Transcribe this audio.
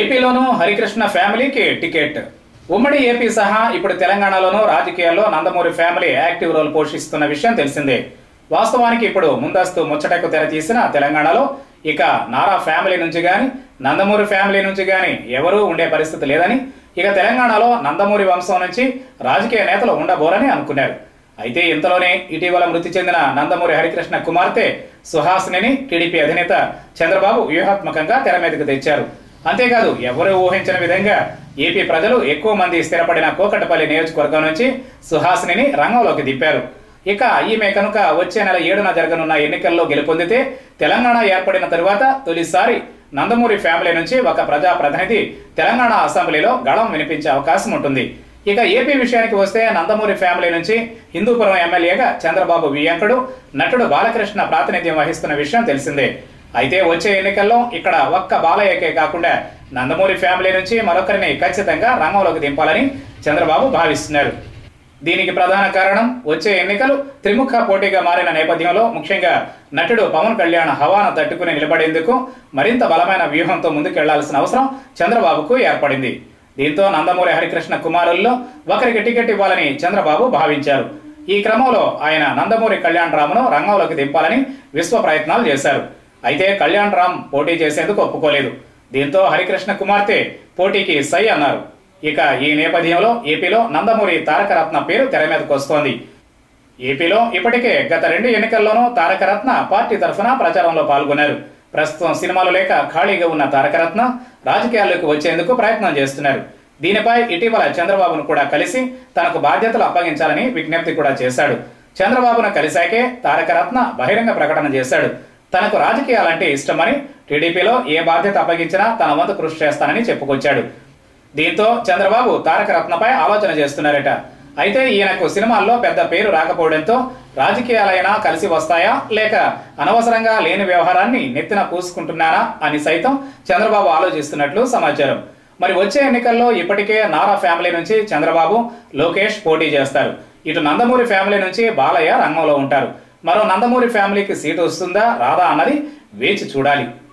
ఏపీలోనూ హరికృష్ణ ఫ్యామిలీకి టికెట్ ఉమ్మడి ఏపీ సహా ఇప్పుడు తెలంగాణలోనూ రాజకీయాల్లో నందమూరి ఫ్యామిలీ యాక్టివ్ రోల్ పోషిస్తున్న విషయం తెలిసిందే వాస్తవానికి ఇప్పుడు ముందస్తు ముచ్చటకు తెరతీసిన తెలంగాణలో ఇక నారా ఫ్యామిలీ నుంచి గాని నందమూరి ఫ్యామిలీ నుంచి గాని ఎవరూ ఉండే పరిస్థితి లేదని ఇక తెలంగాణలో నందమూరి వంశం నుంచి రాజకీయ నేతలు ఉండబోరని అనుకున్నారు అయితే ఇంతలోనే ఇటీవల మృతి చెందిన నందమూరి హరికృష్ణ కుమార్తె సుహాసిని టీడీపీ అధినేత చంద్రబాబు వ్యూహాత్మకంగా తెర మీదకు తెచ్చారు అంతేకాదు ఎవరూ ఊహించిన విధంగా ఏపీ ప్రజలు ఎక్కువ మంది స్థిరపడిన కోకటపల్లి నియోజకవర్గం నుంచి సుహాసిని రంగంలోకి దింపారు ఇక ఈమె కనుక వచ్చే నెల ఏడున జరగనున్న ఎన్నికల్లో గెలుపొందితే తెలంగాణ ఏర్పడిన తరువాత తొలిసారి నందమూరి ఫ్యామిలీ నుంచి ఒక ప్రజా ప్రతినిధి తెలంగాణ అసెంబ్లీలో గళం వినిపించే అవకాశం ఉంటుంది ఇక ఏపీ విషయానికి వస్తే నందమూరి ఫ్యామిలీ నుంచి హిందూపురం ఎమ్మెల్యేగా చంద్రబాబు వియ్యంకుడు నటుడు బాలకృష్ణ ప్రాతినిధ్యం వహిస్తున్న విషయం తెలిసిందే అయితే వచ్చే ఎన్నికల్లో ఇక్కడ ఒక్క బాలయ్యకే కాకుండా నందమూరి ఫ్యామిలీ నుంచి మరొకరిని ఖచ్చితంగా రంగంలోకి దింపాలని చంద్రబాబు భావిస్తున్నారు దీనికి ప్రధాన కారణం వచ్చే ఎన్నికలు త్రిముఖ పోటీగా మారిన నేపథ్యంలో ముఖ్యంగా నటుడు పవన్ కళ్యాణ్ హవాను తట్టుకుని నిలబడేందుకు మరింత బలమైన వ్యూహంతో ముందుకెళ్లాల్సిన అవసరం చంద్రబాబుకు ఏర్పడింది దీంతో నందమూరి హరికృష్ణ కుమారుల్లో ఒకరికి టికెట్ ఇవ్వాలని చంద్రబాబు భావించారు ఈ క్రమంలో ఆయన నందమూరి కళ్యాణ్ రామ్ను రంగంలోకి దింపాలని విశ్వ ప్రయత్నాలు చేశారు అయితే కళ్యాణ్ రామ్ పోటీ చేసేందుకు ఒప్పుకోలేదు దీంతో హరికృష్ణ కుమార్తె పోటీకి సై అన్నారు ఇక ఈ నేపథ్యంలో ఏపీలో నందమూరి తారకరత్న పేరు తెర మీదకు వస్తోంది ఏపీలో ఇప్పటికే గత రెండు ఎన్నికల్లోనూ తారకరత్న పార్టీ తరఫున ప్రచారంలో పాల్గొన్నారు ప్రస్తుతం సినిమాలు లేక ఖాళీగా ఉన్న తారకరత్న రాజకీయాల్లోకి వచ్చేందుకు ప్రయత్నం చేస్తున్నారు దీనిపై ఇటీవల చంద్రబాబును కూడా కలిసి తనకు బాధ్యతలు అప్పగించాలని విజ్ఞప్తి కూడా చేశాడు చంద్రబాబును కలిశాకే తారకరత్న బహిరంగ ప్రకటన చేశాడు తనకు రాజకీయాలంటే ఇష్టమని టీడీపీలో ఏ బాధ్యత అప్పగించినా తన వంతు కృషి చేస్తానని చెప్పుకొచ్చాడు దీంతో చంద్రబాబు తారకరత్నపై ఆలోచన చేస్తున్నారట అయితే ఈయనకు సినిమాల్లో పెద్ద పేరు రాకపోవడంతో రాజకీయాలైనా కలిసి వస్తాయా లేక అనవసరంగా లేని వ్యవహారాన్ని నెత్తిన పూసుకుంటున్నారా అని సైతం చంద్రబాబు ఆలోచిస్తున్నట్లు సమాచారం మరి వచ్చే ఎన్నికల్లో ఇప్పటికే నారా ఫ్యామిలీ నుంచి చంద్రబాబు లోకేష్ పోటీ చేస్తారు ఇటు నందమూరి ఫ్యామిలీ నుంచి బాలయ్య రంగంలో ఉంటారు మరో నందమూరి ఫ్యామిలీకి సీటు వస్తుందా రాదా అన్నది వేచి చూడాలి